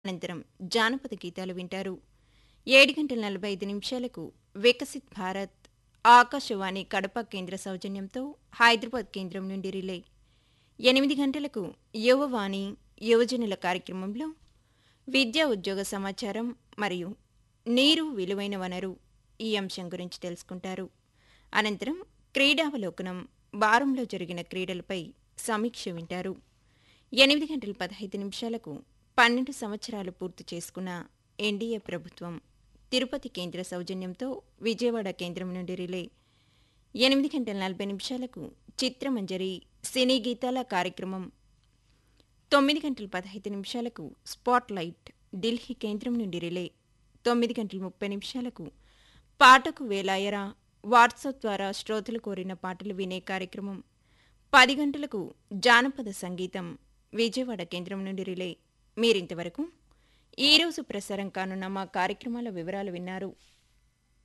అనంతరం జానపద గీతాలు వింటారు ఏడు గంటల నలభై ఐదు నిమిషాలకు వికసిత్ భారత్ ఆకాశవాణి కడప కేంద్ర సౌజన్యంతో హైదరాబాద్ కేంద్రం నుండి రిలే ఎనిమిది గంటలకు యువవాణి యువజనుల కార్యక్రమంలో విద్యా ఉద్యోగ సమాచారం మరియు నీరు విలువైన వనరు ఈ అంశం గురించి తెలుసుకుంటారు అనంతరం క్రీడావలోకనం వారంలో జరిగిన క్రీడలపై సమీక్ష వింటారు ఎనిమిది గంటల పదహైదు నిమిషాలకు పన్నెండు సంవత్సరాలు పూర్తి చేసుకున్న ఎన్డీఏ ప్రభుత్వం తిరుపతి కేంద్ర సౌజన్యంతో విజయవాడ కేంద్రం నుండి రిలే ఎనిమిది గంటల నలభై నిమిషాలకు చిత్రమంజరి సినీ గీతాల కార్యక్రమం తొమ్మిది గంటల పదహైదు నిమిషాలకు స్పాట్ లైట్ ఢిల్లీ కేంద్రం నుండి రిలే తొమ్మిది గంటల ముప్పై నిమిషాలకు పాటకు వేలాయరా వాట్సాప్ ద్వారా శ్రోతలు కోరిన పాటలు వినే కార్యక్రమం పది గంటలకు జానపద సంగీతం విజయవాడ కేంద్రం నుండి రిలే మీరింతవరకు ఈరోజు ప్రసారం కానున్న మా కార్యక్రమాల వివరాలు విన్నారు